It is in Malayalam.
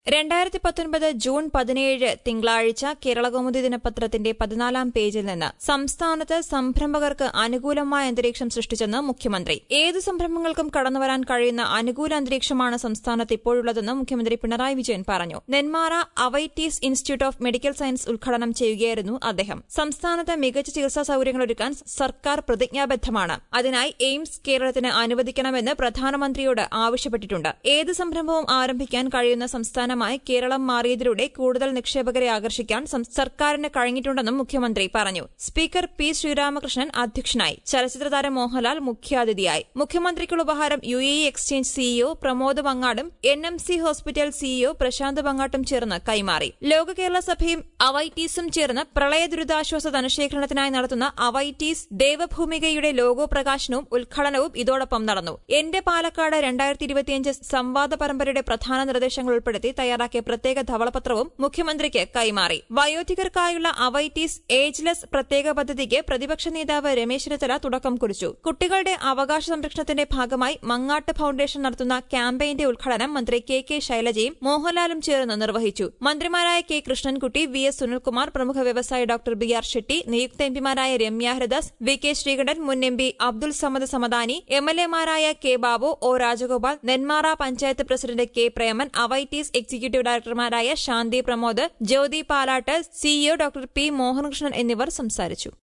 രണ്ടായിരത്തി പത്തൊൻപത് ജൂൺ പതിനേഴ് തിങ്കളാഴ്ച കേരളകൗമുദി ദിനപത്രത്തിന്റെ പതിനാലാം പേജിൽ നിന്ന് സംസ്ഥാനത്ത് സംരംഭകർക്ക് അനുകൂലമായ അന്തരീക്ഷം സൃഷ്ടിച്ചെന്ന് മുഖ്യമന്ത്രി ഏതു സംരംഭങ്ങൾക്കും കടന്നുവരാൻ കഴിയുന്ന അനുകൂല അന്തരീക്ഷമാണ് സംസ്ഥാനത്ത് ഇപ്പോഴുള്ളതെന്ന് മുഖ്യമന്ത്രി പിണറായി വിജയൻ പറഞ്ഞു Nenmara Avitis institute of medical science ഉദ്ഘാടനം ചെയ്യുകയായിരുന്നു അദ്ദേഹം സംസ്ഥാനത്ത് മികച്ച ചികിത്സാ സൌകര്യങ്ങൾ ഒരുക്കാൻ സർക്കാർ പ്രതിജ്ഞാബദ്ധമാണ് അതിനായി എയിംസ് കേരളത്തിന് അനുവദിക്കണമെന്ന് പ്രധാനമന്ത്രിയോട് ആവശ്യപ്പെട്ടിട്ടുണ്ട് ഏത് സംരംഭവും ആരംഭിക്കാൻ കഴിയുന്ന സംസ്ഥാനമായി കേരളം മാറിയതിലൂടെ കൂടുതൽ നിക്ഷേപകരെ ആകർഷിക്കാൻ സം- സർക്കാരിന് കഴിഞ്ഞിട്ടുണ്ടെന്നും മുഖ്യമന്ത്രി പറഞ്ഞു സ്പീക്കർ പി ശ്രീരാമകൃഷ്ണൻ അധ്യക്ഷനായി ചലച്ചിത്രതാരം മോഹൻലാൽ മുഖ്യാതിഥിയായി മുഖ്യമന്ത്രിക്കുള്ള ഉപഹാരം U A E exchange CEO Pramod വങ്ങാടും N M C hospital CEO Prasanth വങ്ങാട്ടും ചേർന്ന് കൈമാറി ലോക കേരള സഭയും അവൈറ്റീസും ചേർന്ന് പ്രളയ ദുരിതാശ്വാസ ധനശേഖരണത്തിനായി നടത്തുന്ന അവൈറ്റീസ് ദേവഭൂമികയുടെ ലോഗോ പ്രകാശനവും ഉദ്ഘാടനവും ഇതോടൊപ്പം നടന്നു എന്റെ പാലക്കാട് രണ്ടായിരത്തി ഇരുപത്തിയഞ്ച് സംവാദ പരമ്പരയുടെ പ്രധാന നിർദ്ദേശങ്ങൾ ഉൾപ്പെടുത്തി തയ്യാറാക്കിയ പ്രത്യേക ധവളപത്രവും മുഖ്യമന്ത്രിക്ക് കൈമാറി വയോധികർക്കായുള്ള അവൈറ്റീസ് ഏജ്ലെസ് പ്രത്യേക പദ്ധതിക്ക് പ്രതിപക്ഷ നേതാവ് രമേശ് ചെന്നിത്തല തുടക്കം കുറിച്ചു കുട്ടികളുടെ അവകാശ സംരക്ഷണത്തിന്റെ ഭാഗമായി മങ്ങാട്ട് ഫൌണ്ടേഷൻ നടത്തുന്ന ക്യാമ്പയിന്റെ ഉദ്ഘാടനം മന്ത്രി കെ കെ ശൈലജയും മോഹൻലാലും ചേർന്ന് നിർവഹിച്ചു മന്ത്രിമാരായ K Krishnankutty V S Sunilkumar പ്രമുഖ വ്യവസായി ഡോക്ടർ ബി ആർ ഷെട്ടി നിയുക്ത എംപിമാരായ രമ്യ ഹരിദാസ് വി കെ ശ്രീകണ്ഠൻ മുൻ M P Abdul Samad Samadani M L എമാരായ K Babu O Rajagopal Nenmara panchayat president K Preman Avitis executive ഡയറക്ടർമാരായ Shanthi Pramod Jyothi Palat CEO doctor P Mohanakrishnan എന്നിവർ സംസാരിച്ചു